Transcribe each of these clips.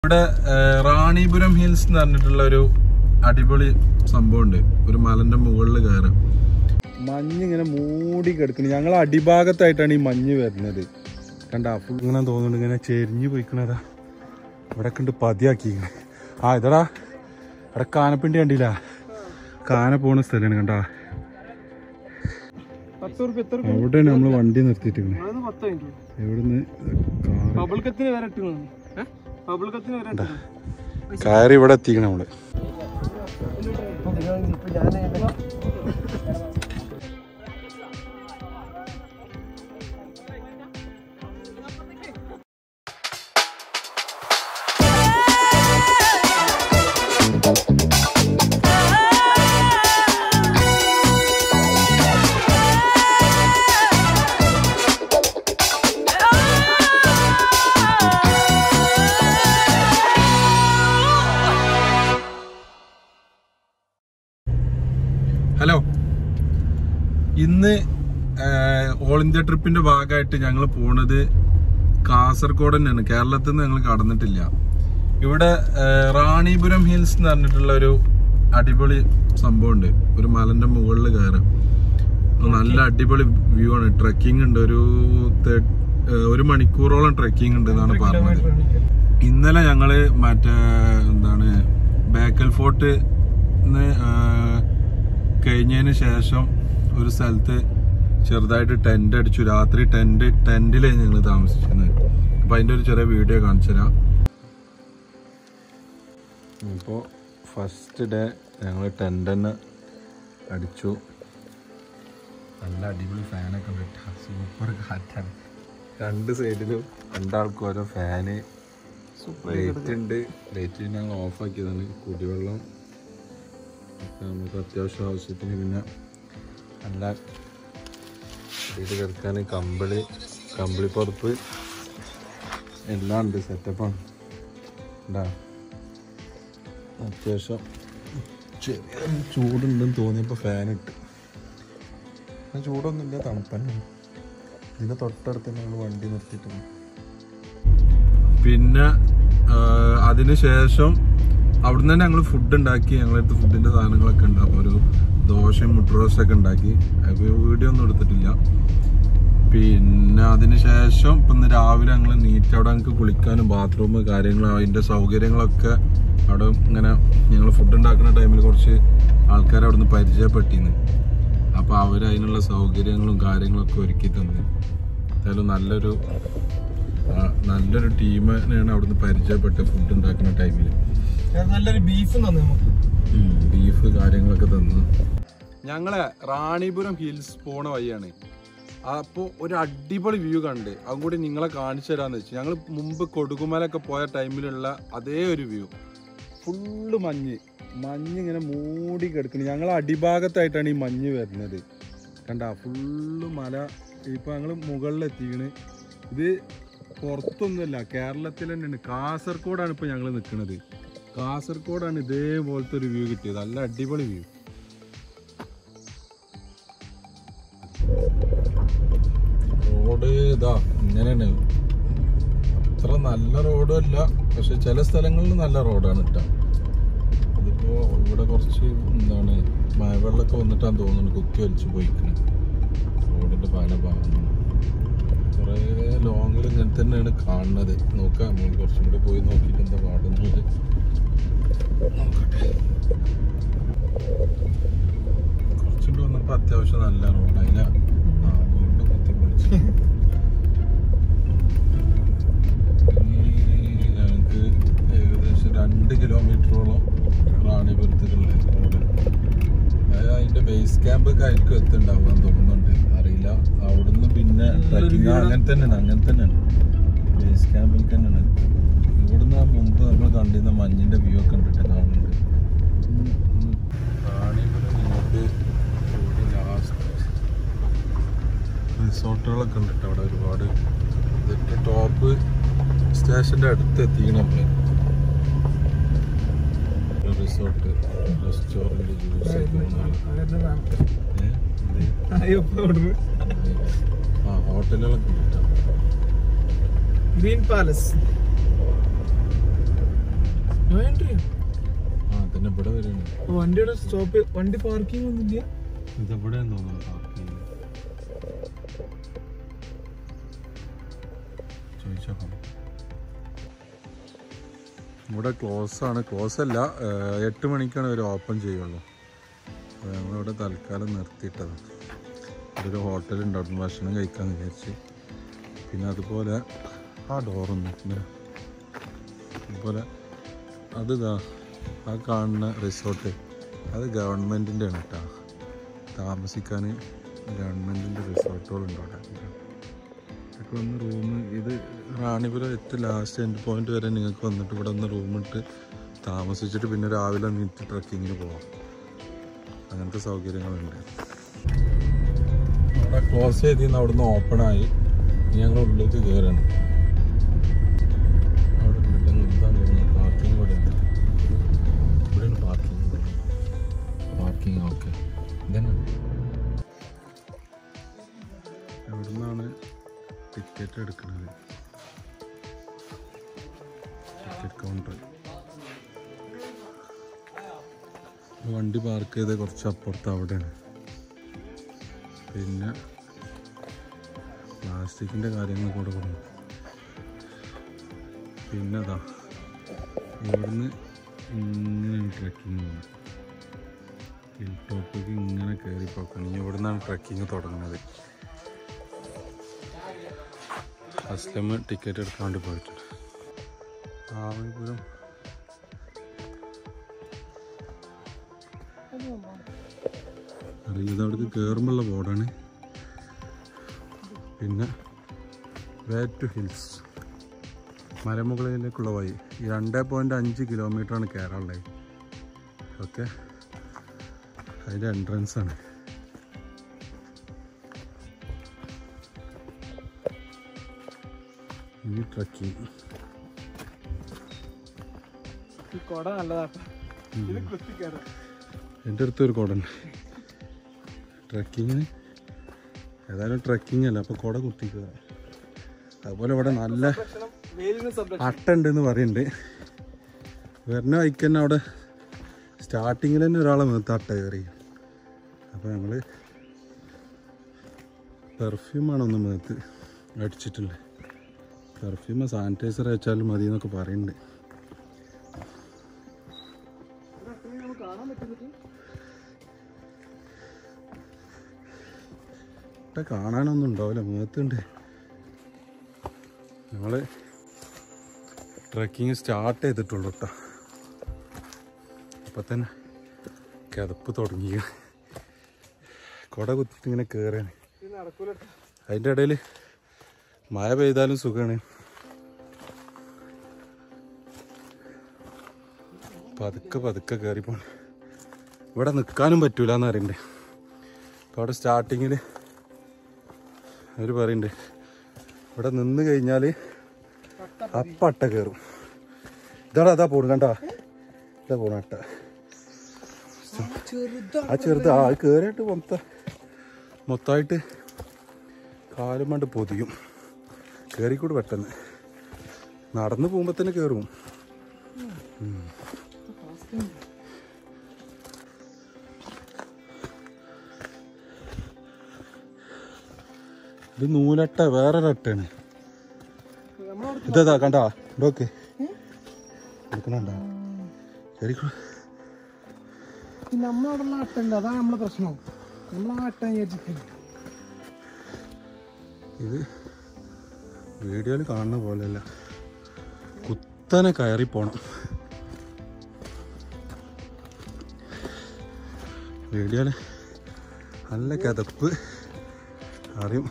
ഇവിടെ ഏഹ്, റാണിപുരം ഹിൽസ് എന്ന് പറഞ്ഞിട്ടുള്ള ഒരു അടിപൊളി സംഭവമുണ്ട് ഒരു മലന്റെ മുകളിൽ കയറാം മഞ്ഞ് ഇങ്ങനെ മൂടി കിടക്കുന്നു ഞങ്ങൾ അടിഭാഗത്തായിട്ടാണ് ഈ മഞ്ഞ് വരുന്നത് കണ്ട ഫുൾ ഇങ്ങനെ തോന്നുന്നുണ്ട് ഇങ്ങനെ ചെരിഞ്ഞു പോയിക്കണതാ ഇവിടെ കണ്ട് പതിയാക്കിക്കണേ ആ ഇതടാ ഇവിടെ കാനപ്പിണ്ടി കണ്ടില്ല കാന പോണ സ്ഥലമാണ് കണ്ടാ പത്ത് റുപ്യ എത്ര റുപ്യ അവിടെയാണ് നമ്മൾ വണ്ടി നിർത്തിയിട്ടിരിക്കണേ അതൊന്ന് പത്ത് കഴിഞ്ഞു എവിടുന്ന് കാറ് ബബിൾ കത്തിന് വരെ ഇട്ടു ബബിൾ കത്തിന് വരെ ഇട്ടു കയറി ഇവിടെ എത്തിക്കണം നമ്മള് ഹലോ ഇന്ന് ഓൾ ഇന്ത്യ ട്രിപ്പിന്റെ ഭാഗമായിട്ട് ഞങ്ങൾ പോണത് കാസർഗോഡ് തന്നെയാണ് കേരളത്തിൽ നിന്ന് ഞങ്ങൾ കടന്നിട്ടില്ല ഇവിടെ ഏഹ്, റാണിപുരം ഹിൽസ് എന്ന് പറഞ്ഞിട്ടുള്ള ഒരു അടിപൊളി സംഭവമുണ്ട് ഒരു മലന്റെ മുകളിൽ കയറാം നല്ല അടിപൊളി വ്യൂ ആണ് ട്രക്കിംഗ് ഉണ്ട് ഒരു തെ- ഏഹ്, ഒരു മണിക്കൂറോളം ട്രക്കിംഗ് ഉണ്ട് എന്നാണ് പറഞ്ഞത് ഇന്നലെ ഞങ്ങള് മറ്റേ എന്താണ് ബേക്കൽ ഫോർട്ട് കഴിഞ്ഞതിന് ശേഷം ഒരു സ്ഥലത്ത് ചെറുതായിട്ട് ടെന്റ് അടിച്ചു രാത്രി ടെന്റ് ടെന്റിലാണ് ഞങ്ങൾ താമസിക്കുന്നത് അപ്പൊ അതിന്റെ ഒരു ചെറിയ വീഡിയോ കാണിച്ചു തരാം ഇപ്പോൾ ഫസ്റ്റ് ഡേ ഞങ്ങൾ ടെന്റ് തന്നെ അടിച്ചു നല്ല അടിപൊളി ഫാനൊക്കെ ഉണ്ട് സൂപ്പർ കാറ്റാണ് രണ്ട് സൈഡിലും രണ്ടാൾക്കും ഓരോ ഫാന് ലൈറ്റ് ഉണ്ട് ലൈറ്റ് ഞങ്ങൾ ഓഫ് ആക്കിയതാണ് കുടിവെള്ളം ഒക്കെ നമുക്ക് അത്യാവശ്യം ആവശ്യത്തിന് പിന്നെ നല്ല ഇത് കിടക്കാൻ കമ്പിളി കമ്പിളി പുറപ്പ് എല്ലാം ഉണ്ട് സെറ്റപ്പാണ് ഉണ്ടാ അത്യാവശ്യം ചെറിയ ചൂടുണ്ടെന്ന് തോന്നിയപ്പോൾ ഫാൻ ഇട്ട് ആ ചൂടൊന്നുമില്ല തണുപ്പന്നെ ഇതിന്റെ തൊട്ടടുത്ത് ഞങ്ങൾ വണ്ടി നിർത്തിയിട്ടുണ്ട് പിന്നെ അതിന് ശേഷം അവിടുന്ന് തന്നെ ഞങ്ങൾ ഫുഡ് ഉണ്ടാക്കി ഞങ്ങളടുത്ത് ഫുഡിന്റെ സാധനങ്ങളൊക്കെ ഉണ്ട് അപ്പോൾ ഒരു ദോശയും മുട്ട റോസ്റ്റൊക്കെ ഉണ്ടാക്കി അപ്പോൾ വീഡിയോ ഒന്നും എടുത്തിട്ടില്ല പിന്നെ അതിന് ശേഷം ഇപ്പം ഇന്ന് രാവിലെ ഞങ്ങൾ നീറ്റ് അവിടെ ഞങ്ങൾക്ക് കുളിക്കാനും ബാത്റൂം കാര്യങ്ങളും അതിന്റെ സൗകര്യങ്ങളൊക്കെ അവിടെ ഇങ്ങനെ ഞങ്ങൾ ഫുഡ് ഉണ്ടാക്കുന്ന ടൈമിൽ കുറച്ച് ആൾക്കാരെ അവിടുന്ന് പരിചയപ്പെട്ടിന്ന് അപ്പോൾ അവർ അതിനുള്ള സൗകര്യങ്ങളും കാര്യങ്ങളൊക്കെ ഒരുക്കി തന്നു എന്തായാലും നല്ലൊരു ആ, നല്ലൊരു ടീമിനെയാണ് അവിടുന്ന് പരിചയപ്പെട്ട ഫുഡ് ഉണ്ടാക്കുന്ന ടൈമിൽ നല്ലൊരു ബീഫ് തന്നു നമുക്ക് ബീഫ് കാര്യങ്ങളൊക്കെ തന്നു ഞങ്ങളെ റാണിപുരം ഹിൽസ് പോണ വഴിയാണ് അപ്പോൾ ഒരു അടിപൊളി വ്യൂ കണ്ട് അതും കൂടി നിങ്ങളെ കാണിച്ചു തരാന്ന് വെച്ചു ഞങ്ങൾ മുമ്പ് കൊടുകുമലൊക്കെ പോയ ടൈമിലുള്ള അതേ ഒരു വ്യൂ ഫുള്ള് മഞ്ഞ് മഞ്ഞ് ഇങ്ങനെ മൂടി കിടക്കുന്നു ഞങ്ങൾ അടിഭാഗത്തായിട്ടാണ് ഈ മഞ്ഞ് വരുന്നത് കണ്ട ഫുള്ള് മല ഇപ്പൊ ഞങ്ങൾ മുകളിലെത്തിക്കണ് ഇത് പുറത്തൊന്നുമല്ല കേരളത്തിൽ തന്നെയാണ് കാസർഗോഡാണ് ഇപ്പൊ ഞങ്ങൾ നിൽക്കുന്നത് കാസർഗോഡാണ് ഇതേപോലത്തെ ഒരു വ്യൂ കിട്ടിയത് നല്ല അടിപൊളി വ്യൂ റോഡ് ഇതാ ഇങ്ങനെയാണ് അത്ര നല്ല റോഡും അല്ല പക്ഷെ ചില സ്ഥലങ്ങളിൽ നല്ല റോഡാണ് കേട്ടോ ഇതിപ്പോ ഇവിടെ കുറച്ച് എന്താണ് മഴവെള്ളമൊക്കെ വന്നിട്ടാന്ന് തോന്നുന്നു കുത്തി വലിച്ചു പോയിക്കുന്നത് റോഡിന്റെ പല ഭാഗങ്ങളും കുറേ ലോങ്ങിൽ ഇങ്ങനെ തന്നെയാണ് കാണുന്നത് നോക്കാം നമ്മൾ കുറച്ചും കൂടി പോയി നോക്കിയിട്ട് എന്താ പാടുന്നത് നോക്കട്ടെ കുറച്ചുകൂടി വന്നപ്പോൾ അത്യാവശ്യം നല്ല റോഡ് അതില വീണ്ടും കുത്തി പൊളിച്ചു ഇനി ഞങ്ങൾക്ക് ഏകദേശം രണ്ട് കിലോമീറ്ററോളം റാണിപുരത്തേക്കുള്ള റോഡ് അതായത് അതിന്റെ ബേസ് ക്യാമ്പ് ഒക്കെ ആയിരിക്കും എത്തുണ്ടാവുക തോന്നുന്നുണ്ട് അറിയില്ല അവിടുന്ന് പിന്നെ ട്രക്കിംഗ് അങ്ങനെ തന്നെയാണ് അങ്ങനെ തന്നെയാണ് ബേസ് ക്യാമ്പിൽ തന്നെയാണ് ഇവിടുന്ന് ആ മുമ്പ് നമ്മൾ കണ്ടിരുന്ന മഞ്ഞിന്റെ വ്യൂ ഒക്കെ കണ്ടിട്ട് കാണുന്നുണ്ട് റാണിപുരം നിങ്ങൾക്ക് ലാസ്റ്റ് റിസോർട്ടുകളൊക്കെ ഉണ്ട് ട്ടോ അവിടെ ഒരുപാട് ഇതിന്റെ ടോപ്പ് സ്റ്റേഷന്റെ അടുത്ത് എത്തിക്കണം നമ്മള് റിസോർട്ട് റെസ്റ്റോറന്റ് ജ്യൂസ് ആ ഹോട്ടലുകളൊക്കെ ഉണ്ട് ട്ടോ. ഗ്രീൻ പാലസ് എൻട്രി ആ തന്നെ ഇവിടെ വരുന്നുണ്ട് വണ്ടിയുടെ സ്റ്റോപ്പ് വണ്ടി പാർക്കിംഗ് ഒന്നുമില്ല ഇതെവിടെ തോന്നുന്നു പാർക്ക് ചോദിച്ചോക്കാം ഇവിടെ ക്ലോസ് ആണ് ക്ലോസ് അല്ല ഏഹ്, എട്ട് മണിക്കാണ് ഇവർ ഓപ്പൺ ചെയ്യുള്ളൂ അപ്പോൾ ഞങ്ങളിവിടെ തൽക്കാലം നിർത്തിയിട്ടത് ഇവിടെ ഒരു ഹോട്ടലുണ്ട് അവിടെ നിന്ന് ഭക്ഷണം കഴിക്കാമെന്ന് വിചാരിച്ച് പിന്നെ അതുപോലെ ആ ഡോറൊന്നും ഇങ്ങനെ അതുപോലെ അത് ഇതാ ആ കാണുന്ന റിസോർട്ട് അത് ഗവൺമെൻറ്റിൻ്റെ ആണ് കേട്ടോ താമസിക്കാൻ ഗവൺമെൻറ്റിൻ്റെ റിസോർട്ടുകളുണ്ട് അവിടെ ഇതൊക്കെ വന്ന് റൂം ഇത് റാണിപുരം ഏറ്റവും ലാസ്റ്റ് എൻഡ് പോയിന്റ് വരെ നിങ്ങൾക്ക് വന്നിട്ട് ഇവിടെ ഒന്ന് റൂമിട്ട് താമസിച്ചിട്ട് പിന്നെ രാവിലെ നീറ്റ് ട്രക്കിങ്ങിന് പോവാം അങ്ങനത്തെ സൗകര്യങ്ങളുണ്ട് അവിടെ ക്ലോസ് ചെയ്തിന്ന് അവിടുന്ന് ഓപ്പൺ ആയി ഇനി ഞങ്ങൾ ഉള്ളിലേക്ക് കയറണം അവിടെ കിട്ടുന്ന എന്താ പാർക്കിംഗ് ഇവിടെ ഉണ്ട് ഇവിടെയാണ് പാർക്കിംഗ് പാർക്കിംഗ് ഓക്കെ ഇതന്നെ എവിടുന്നാണ് ടിക്കറ്റ് എടുക്കുന്നത് ടിക്കറ്റ് കൗണ്ടർ വണ്ടി പാർക്ക് ചെയ്ത് കുറച്ച് അപ്പുറത്ത് അവിടെയാണ് പിന്നെ പ്ലാസ്റ്റിക്കിൻ്റെ കാര്യങ്ങൾ കൂടെ കൊടുക്കും പിന്നെ അതാ ഇവിടുന്ന് ഇങ്ങനെ ട്രക്കിങ് പോകുന്നത് ഹിൽ ടോപ്പിക്ക് ഇങ്ങനെ കയറി പോക്കണം ഇനി ഇവിടുന്നാണ് ട്രക്കിങ് തുടങ്ങുന്നത് അസ്ലം ടിക്കറ്റ് എടുക്കാൻ വേണ്ടി പോയിട്ടുണ്ട് ആവിപുരം അറിയില്ല ഇത് അവിടേക്ക് കയറുമ്പോഴുള്ള ബോർഡാണ് പിന്നെ വേ ടു ഹിൽസ് മലമുകളിലേക്കുള്ള വഴി ഈ രണ്ട് പോയിൻറ്റ് അഞ്ച് കിലോമീറ്ററാണ് കയറാനുള്ളത് ഓക്കെ അതിൻ്റെ എൻട്രൻസ് ആണ് ഇനി ട്രക്കിങ് ഈ കൊട നല്ലതാട്ടോ ഇത് കുത്തി കയറാം എൻ്റെ അടുത്ത് ഒരു കുട ട്രക്കിങ്ങിന് ഏതായാലും ട്രക്കിംഗ് അല്ല അപ്പോൾ കുട കുത്തിക്കുക അതുപോലെ ഇവിടെ നല്ല ഭക്ഷണം വെയിലിന് സംരക്ഷണം അട്ട ഉണ്ടെന്ന് പറയുന്നുണ്ട് വരുന്ന വഴിക്ക് തന്നെ അവിടെ സ്റ്റാർട്ടിങ്ങിൽ തന്നെ ഒരാളെ മേത്ത് അട്ട കയറി അപ്പോൾ ഞങ്ങൾ പെർഫ്യൂമാണ് ഒന്ന് മേത്ത് അടിച്ചിട്ടുണ്ട് പെർഫ്യൂം സാനിറ്റൈസർ വെച്ചാലും മതി എന്നൊക്കെ പറയുന്നുണ്ട് നമുക്ക് കാണാൻ പറ്റുന്നിട്ട് അട്ട കാണാനൊന്നും ഉണ്ടാവില്ല മേത്തുണ്ട് ഞങ്ങൾ ട്രക്കിങ് സ്റ്റാർട്ട് ചെയ്തിട്ടുള്ളൂ കേട്ടോ അപ്പം തന്നെ കിതപ്പ് തുടങ്ങി കുട കുത്തിട്ട് ഇങ്ങനെ കയറാണ് ഇത് നടക്കൂല അതിൻ്റെ ഇടയിൽ മഴ പെയ്താലും സുഖമാണ് പതുക്കെ പതുക്കെ കയറി പോണം ഇവിടെ നിൽക്കാനും പറ്റൂല എന്ന് പറയുന്നുണ്ട് അപ്പോൾ അവിടെ സ്റ്റാർട്ടിങ്ങിൽ അവർ പറയുന്നുണ്ട് ഇവിടെ നിന്ന് കഴിഞ്ഞാൽ അപ്പട്ട കയറും ഇതാടാ അതാ പോണു കണ്ടാ ഇതാ പോണ അട്ട ചെറുതാ ആ ചെറുത് ആ അത് കയറിയിട്ട് മൊത്തം മൊത്തമായിട്ട് കാലും കൊണ്ട് പൊതിയും കയറിക്കൂട് പെട്ടെന്ന് നടന്നു പോകുമ്പോൾ തന്നെ കയറും ഉം. ഇത് നൂലട്ട വേറൊരട്ടയാണ് നമ്മളവിടെ ഇതാ കണ്ടാ ഇതൊക്കെ എടുക്കണണ്ട കയറിക്കൂട് നമ്മളവിടെ അട്ടുണ്ട് അതാണ് നമ്മളെ പ്രശ്നം നമ്മൾ ആ അട്ട വിചാരിച്ചിട്ടില്ല ഇത് വീഡിയോയിൽ കാണുന്ന പോലെയല്ല കുത്തനെ കയറി പോണം വീഡിയോയിൽ നല്ല കിതപ്പ് അറിയും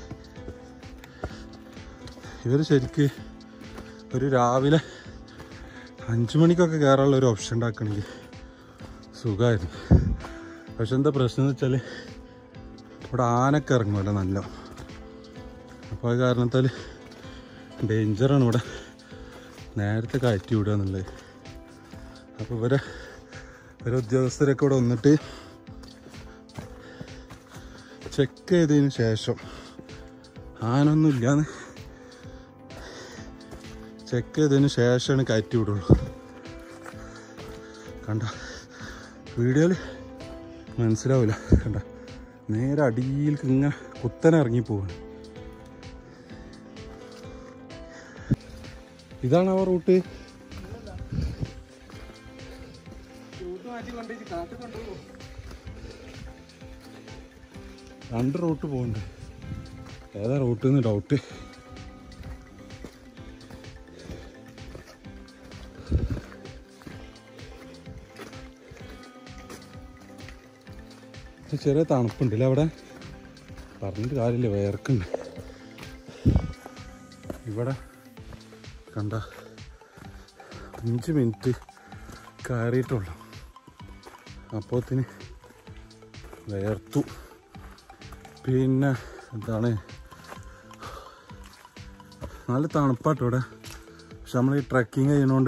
ഇവർ ശരിക്ക് ഒരു രാവിലെ അഞ്ചു മണിക്കൊക്കെ കയറാനുള്ള ഒരു ഓപ്ഷൻ ഉണ്ടാക്കണമെങ്കിൽ സുഖമായിരുന്നു പക്ഷെ എന്താ പ്രശ്നം എന്ന് വെച്ചാൽ ഇവിടെ ആനൊക്കെ ഇറങ്ങുമല്ലോ നല്ല അപ്പോൾ അത് കാരണത്താൽ ഡേഞ്ചറാണ് ഇവിടെ നേരത്തെ കയറ്റി വിടുക എന്നുള്ളത് അപ്പോൾ ഇവരെ ഇവരെ ഉദ്യോഗസ്ഥരൊക്കെ ഇവിടെ വന്നിട്ട് ചെക്ക് ചെയ്തതിന് ശേഷം ആനൊന്നും ഇല്ലാന്ന് ചെക്ക് ചെയ്തതിന് ശേഷമാണ് കയറ്റി വിടുള്ളൂ കണ്ട വീഡിയോയിൽ മനസ്സിലാവില്ല കണ്ട നേരെ അടിയിൽ ഇങ്ങനെ കുത്തനെ ഇറങ്ങി പോവാണ് ഇതാണ് ആ റൂട്ട് റൂട്ട് മാറ്റി കൊണ്ടുപോയി കാട്ടിൽ കൊണ്ടുപോകും രണ്ട് റൂട്ട് പോകുന്നുണ്ട് ഏതാ റൂട്ട് എന്ന് ഡൗട്ട് ഇത് ചെറിയ തണുപ്പുണ്ടല്ലേ അവിടെ പറഞ്ഞിട്ട് കാര്യമില്ല വേർക്കുണ്ട് ഇവിടെ കണ്ട അഞ്ച് മിനിറ്റ് കയറിയിട്ടുള്ളൂ അപ്പോത്തിന് വേർത്തു പിന്നെ എന്താണ് നല്ല തണുപ്പാട്ടോ ഇവിടെ പക്ഷെ നമ്മൾ ഈ ട്രക്കിങ് ചെയ്യണോണ്ട്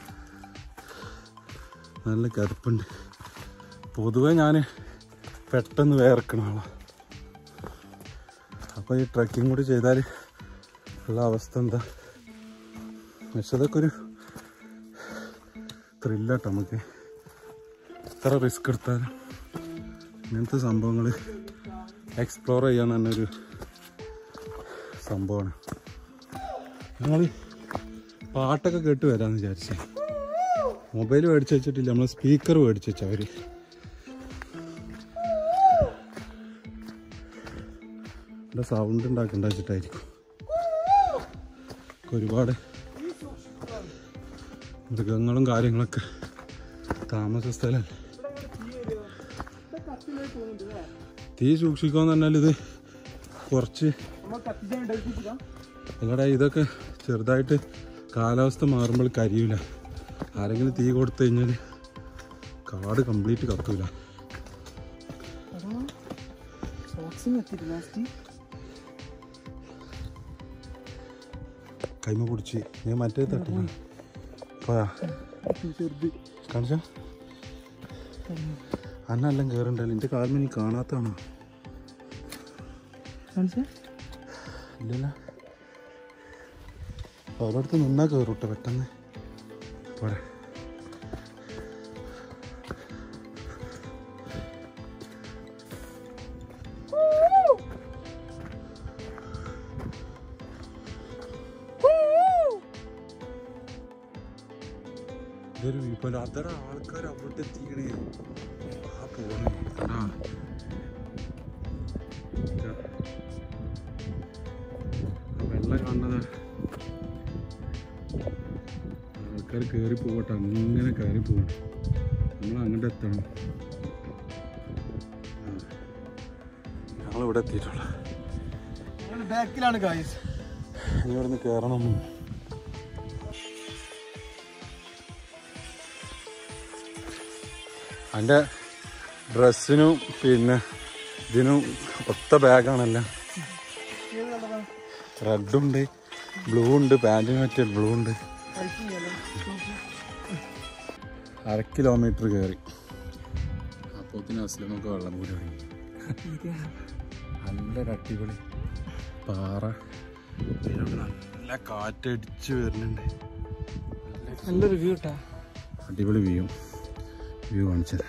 നല്ല കറുപ്പുണ്ട് പൊതുവെ ഞാൻ പെട്ടെന്ന് വേർക്കണ ആളാണ് അപ്പോൾ ഈ ട്രക്കിങ് കൂടി ചെയ്താൽ ഉള്ള അവസ്ഥ എന്താ പക്ഷെ അതൊക്കെ ഒരു ത്രില്ലാട്ടോ നമുക്ക് എത്ര റിസ്ക് എടുത്താലും ഇങ്ങനത്തെ സംഭവങ്ങൾ എക്സ്പ്ലോർ ചെയ്യാൻ തന്നെ ഒരു സംഭവമാണ് ഞങ്ങൾ പാട്ടൊക്കെ കേട്ട് വരാമെന്ന് വിചാരിച്ചേ മൊബൈൽ മേടിച്ച് വെച്ചിട്ടില്ല നമ്മൾ സ്പീക്കർ മേടിച്ച് വെച്ച അവർ ഇവിടെ സൗണ്ട് ഉണ്ടാക്കണ്ട വെച്ചിട്ടായിരിക്കും ഒക്കെ ഒരുപാട് മൃഗങ്ങളും കാര്യങ്ങളൊക്കെ താമസ സ്ഥലമല്ലേ കത്തിലേക്ക് പോകുന്നുണ്ട് അല്ലേ തീ സൂക്ഷിക്കാന്ന് പറഞ്ഞാൽ ഇത് കുറച്ച് നമ്മൾ കത്തിച്ചാൽ ഡൽഹിച്ചില്ല നിങ്ങളുടെ ഇതൊക്കെ ചെറുതായിട്ട് കാലാവസ്ഥ മാറുമ്പോൾ കരിയൂല ആരെങ്കിലും തീ കൊടുത്തു കഴിഞ്ഞാൽ കാട് കംപ്ലീറ്റ് കത്തൂല സോക്സിന് എത്തിയില്ല ലാസ്റ്റ് കൈമ പിടിച്ച് ഞാൻ മറ്റേ തട്ടില്ല പോയാ ചെറുത് കാണിച്ച അന്നെല്ലാം കയറുണ്ടല്ലോ എൻ്റെ കാലിന് നീ കാണാത്തതാണോ കാണിച്ചേ ഇല്ലല്ല ഓരോരുത്തർ നിന്നാ കയറൂട്ടെ പെട്ടെന്ന് പോരെ ഇതൊരു വിപുലം അതര ആൾക്കാർ അവിടെ എത്തിക്കണേ ആ പോണേ അതാ ആ വെള്ളം കാണുന്നത് ആൾക്കാർ കയറി പോകട്ടെ അങ്ങനെ കയറി പോകട്ടെ നമ്മൾ അങ്ങോട്ട് എത്തണം ഞങ്ങളിവിടെ എത്തിയിട്ടുള്ള ഞങ്ങൾ ബാക്കിലാണ് ഗായ്സ് ഇനി ഇവിടുന്ന് കയറണം എൻ്റെ ഡ്രസ്സിനും പിന്നെ ഇതിനും ഒത്ത ബാഗാണല്ലോ ഏത് കളറാണ് റെഡും ഉണ്ട് ബ്ലൂ ഉണ്ട് പാൻറ്റിന് പറ്റിയ ബ്ലൂ ഉണ്ട് ഹൈക്കിംഗ് അല്ലേ അര കിലോമീറ്റർ കയറി അപ്പോത്തിന് അസ്ലമൊക്കെ വെള്ളം കൂടി വാങ്ങി നല്ലൊരു അടിപൊളി പാറ ഇതിലൂടെ നല്ല കാറ്റടിച്ച് വരുന്നുണ്ട് നല്ലൊരു വ്യൂ കേട്ടാ അടിപൊളി വ്യൂ വ്യൂ കാണിച്ചത്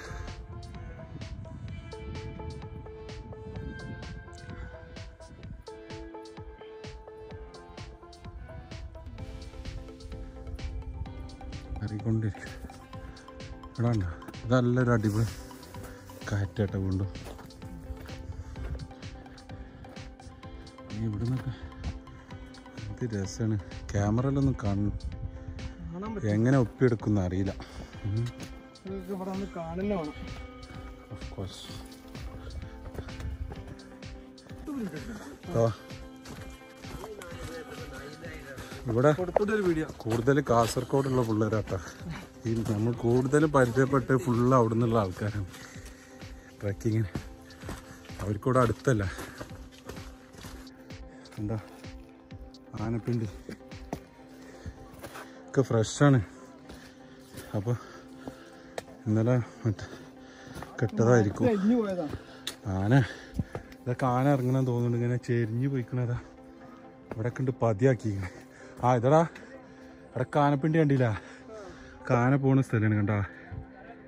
അറിയിക്കൊണ്ടിരിക്കും ഇവിടെ ഉണ്ടോ ഇത് നല്ലൊരു അടിപൊളി കാറ്റാട്ട കൊണ്ടു ഇവിടെ നിന്നൊക്കെ എന്ത് രസമാണ് ക്യാമറയിലൊന്നും കാണുന്നു കാണാൻ പറ്റും എങ്ങനെ ഒപ്പിയെടുക്കുന്ന അറിയില്ല ഉം. നിങ്ങൾക്ക് ഇവിടെ ഒന്ന് കാണുന്ന വേണം Of course. ആ. ഇവിടെ കൊടുത്തൊരു വീഡിയോ കൂടുതൽ കാസർഗോഡുള്ള പിള്ളേരാട്ടാ ഈ നമ്മൾ കൂടുതൽ പരിചയപ്പെട്ട് ഫുള്ള് അവിടെ നിന്നുള്ള ആൾക്കാരാണ് ട്രക്കിങ്ങിന് അവർക്കിവിടെ അടുത്തല്ല എന്താ ആനപ്പിണ്ടി ഒക്കെ ഫ്രഷാണ് അപ്പോൾ ഇന്നലെ മറ്റേ കെട്ടതായിരിക്കും കഴിഞ്ഞു പോയതാ ആന ഇതൊക്കെ ആന ഇറങ്ങണം തോന്നുന്നുണ്ട് ഇങ്ങനെ ചെരിഞ്ഞു പോയിക്കണതാ ഇവിടെ ഉണ്ട് പതിയാക്കിക്കണേ ആ ഇതടാ ഇവിടെ കാനപ്പിണ്ടി കണ്ടില്ല കാന പോണ സ്ഥലമാണ് കണ്ടാ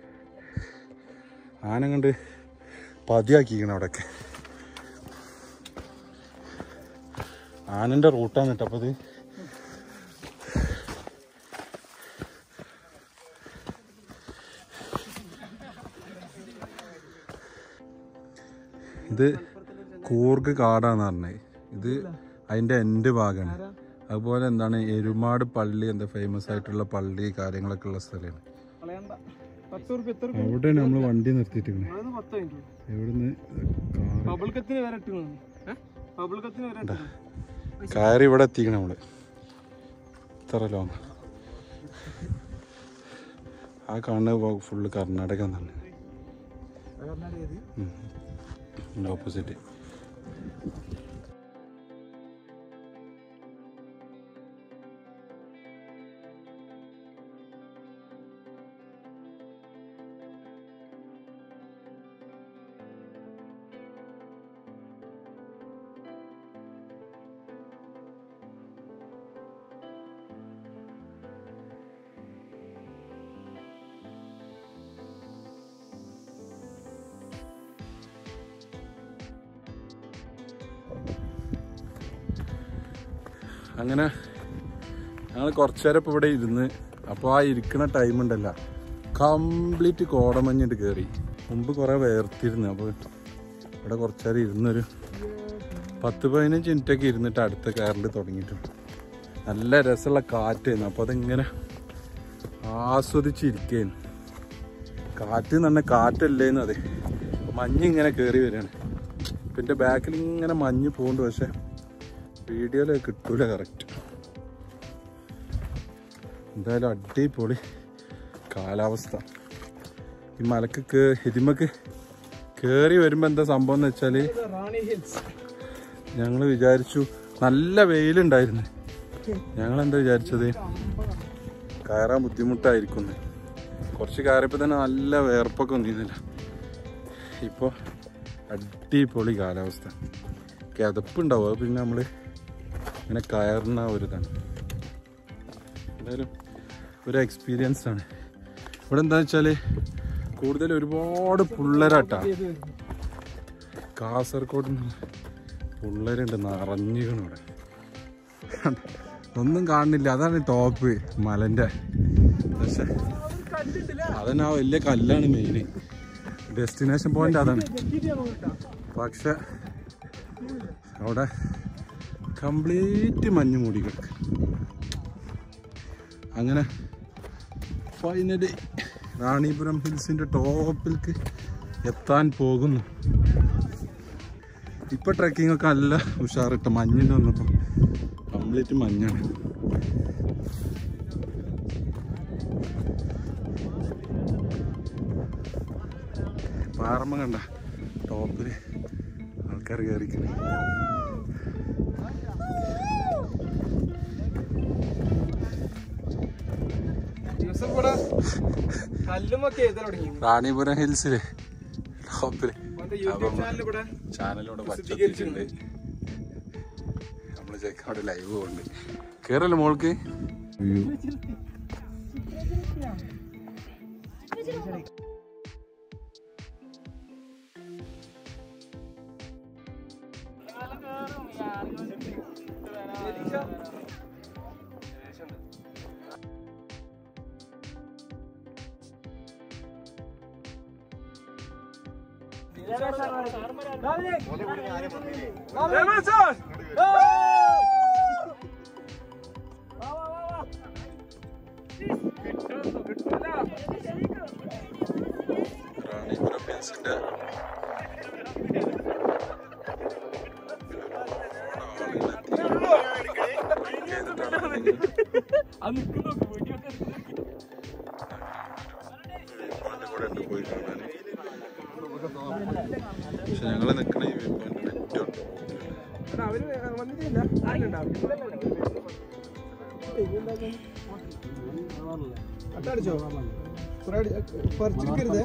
ആന കണ്ട് പതിയാക്കിക്കണം അവിടെയൊക്കെ ആനന്റെ റൂട്ടാണ് കേട്ടോ അപ്പൊ ഇത് ഇത് കൂർഗ് കാടാന്ന് പറഞ്ഞത് ഇത് അതിന്റെ എൻഡ് ഭാഗമാണ് അതുപോലെ എന്താണ് എരുമാട് പള്ളി എന്താ ഫേമസ് ആയിട്ടുള്ള പള്ളി കാര്യങ്ങളൊക്കെ ഉള്ള സ്ഥലമാണ് കളയണ്ട പത്ത് റുപ്യ എത്ര റുപ്യ അവിടെ നമ്മൾ വണ്ടി നിർത്തിയിട്ടിരിക്കണേ അവിടുന്ന് പത്ത് മിനിറ്റ് എവിടുന്ന് പബ്ലിക്കത്തിന് വരെ ഇട്ടു പബ്ലിക്കത്തിന് വരെ ഇട്ടു കയറി ഇവിടെ എത്തിക്കണം നമ്മള് ഇത്ര ലോങ് ആ കാണുന്ന ഫുള്ള് കർണാടക തന്നെ ഓപ്പോസിറ്റ് അങ്ങനെ ഞങ്ങൾ കുറച്ചു നേരം ഇപ്പോൾ ഇവിടെ ഇരുന്ന് അപ്പോൾ ആ ഇരിക്കുന്ന ടൈം ഉണ്ടല്ല കംപ്ലീറ്റ് കോടമഞ്ഞിട്ട് കയറി മുമ്പ് കുറേ വേർത്തിരുന്നു അപ്പോൾ ഇവിടെ കുറച്ചു നേരം ഇരുന്നൊരു പത്ത് പതിനഞ്ച് മിനിറ്റൊക്കെ ഇരുന്നിട്ട് അടുത്ത കയറിൽ തുടങ്ങിയിട്ടുണ്ട് നല്ല രസമുള്ള കാറ്റായിരുന്നു അപ്പോൾ അതിങ്ങനെ ആസ്വദിച്ചിരിക്കുകയാണ് കാറ്റ് എന്ന് പറഞ്ഞാൽ കാറ്റല്ലേന്ന് അതെ മഞ്ഞ് ഇങ്ങനെ കയറി വരികയാണ് ഇപ്പം എൻ്റെ ബാക്കിൽ ഇങ്ങനെ മഞ്ഞ് പോകുന്നുണ്ട് പക്ഷേ വീഡിയോയിൽ കിട്ടൂല കറക്റ്റ് എന്തായാലും അടിപൊളി കാലാവസ്ഥ ഈ മലക്ക് കേ ഇതിമക്ക് കയറി വരുമ്പോൾ എന്താ സംഭവം എന്ന് വെച്ചാൽ റാണി ഹിൽസ് ഞങ്ങൾ വിചാരിച്ചു നല്ല വെയിലുണ്ടായിരുന്നു ഞങ്ങൾ എന്താ വിചാരിച്ചത് കയറാൻ ബുദ്ധിമുട്ടായിരിക്കും എന്ന്. കുറച്ച് കയറിയപ്പോൾ തന്നെ നല്ല വേർപ്പൊക്കെ ഒന്നിരുന്നില്ല ഇപ്പോൾ അടിപൊളി കാലാവസ്ഥ കിതപ്പുണ്ടാവും അത് പിന്നെ നമ്മൾ ഇങ്ങനെ കയറുന്ന ഒരു ഇതാണ് എന്തായാലും ഒരു എക്സ്പീരിയൻസ് ആണ് ഇവിടെ എന്താ വെച്ചാൽ കൂടുതൽ ഒരുപാട് പിള്ളേരാട്ടാ കാസർഗോഡ് പിള്ളേരുണ്ട് നിറഞ്ഞിക്കണം ഇവിടെ ഒന്നും കാണുന്നില്ല അതാണ് ടോപ്പ് മലന്റെ പക്ഷെ അതന്നെ ആ വലിയ കല്ലാണ് മെയിന് ഡെസ്റ്റിനേഷൻ പോയിന്റ് അതാണ് പക്ഷെ അവിടെ കംപ്ലീറ്റ് മഞ്ഞ് മൂടി കിടക്ക് അങ്ങനെ ഫൈനലി റാണിപുരം ഹിൽസിന്റെ ടോപ്പിലേക്ക് എത്താൻ പോകുന്നു ഇപ്പൊ ട്രക്കിംഗ് ഒക്കെ നല്ല ഉഷാറിട്ട മഞ്ഞിന് വന്നപ്പോ കംപ്ലീറ്റ് മഞ്ഞാണ് പാറമ്മ കണ്ട ടോപ്പില് ആൾക്കാർ കയറിക്കണേ ദിവസം കൂടെ കല്ലുമൊക്കെ എഴുതാൻ തുടങ്ങി റാണിപുരം ഹിൽസില് ടോപ്പില് മറ്റേ യൂട്യൂബ് ചാനൽ ഇവിടെ ചാനലിലൂടെ പച്ചത്തിട്ടുണ്ട് നമ്മള് ചെക്ക് അവിടെ ലൈവ് പോകുന്നുണ്ട് കേറല്ലോ മോൾക്ക് റാണിപുരം ഹിൽസിന്റെ അത് നിൽക്കുന്നു വീഡിയോ ഒക്കെ കൂടെ ഉണ്ട് പോയി കാണാൻ പക്ഷെ ഞങ്ങള് നിക്കണ ഈ വ്യൂ പോയിന്റ് നെറ്റുണ്ട് എടാ, അവര് വന്നിട്ടില്ല ആരുണ്ടാവും അട്ടടിച്ചോ പറിച്ചിരിക്കരുതേ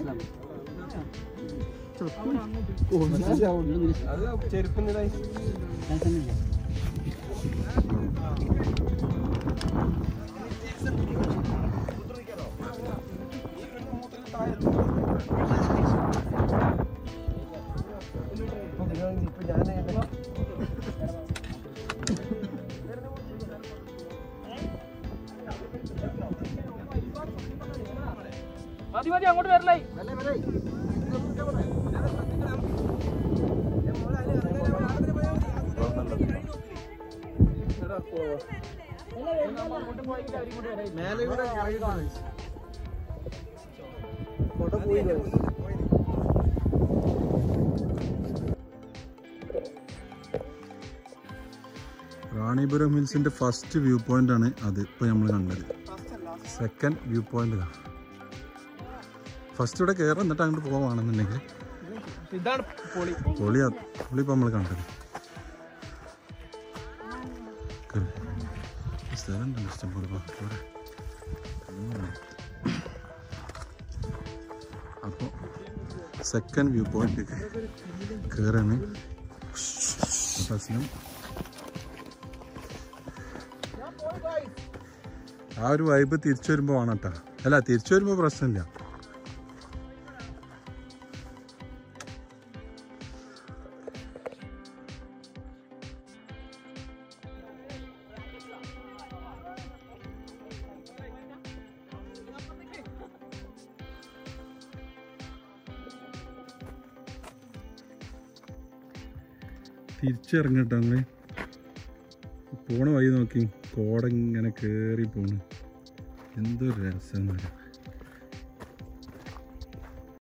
അത് ചെരുപ്പിൻ്റെതായി മതി മതി അങ്ങോട്ട് വരലായി റാണിപുരം ഹിൽസിന്റെ ഫസ്റ്റ് വ്യൂ പോയിന്റ് ആണ് അത് ഇപ്പൊ നമ്മൾ കണ്ടത് സെക്കൻഡ് വ്യൂ പോയിന്റ് ഇതാ ഫസ്റ്റ് ഇവിടെ കയറാം എന്നിട്ട് അങ്ങോട്ട് പോവാണെന്നുണ്ടെങ്കിൽ ഇതാണ് പൊളി പൊളിയാ പൊളി ഇപ്പൊ നമ്മൾ കണ്ടത് കേറ്. സ്ഥലം ഉണ്ടല്ലോ ഇഷ്ടംപോലെ വാ, പോരെ. അപ്പോൾ സെക്കൻഡ് വ്യൂ പോയിന്റ് കയറാണ് ഫസ്റ്റിനും ആ ഒരു വൈബ് തിരിച്ചു വരുമ്പോൾ വേണം കേട്ടോ അല്ല തിരിച്ചു വരുമ്പോൾ പ്രശ്നമില്ല തിരിച്ചിറങ്ങട്ടോ ഞങ്ങള് പോണ വഴി നോക്കി കോട ഇങ്ങനെ കേറി പോണ് എന്തൊരു രസം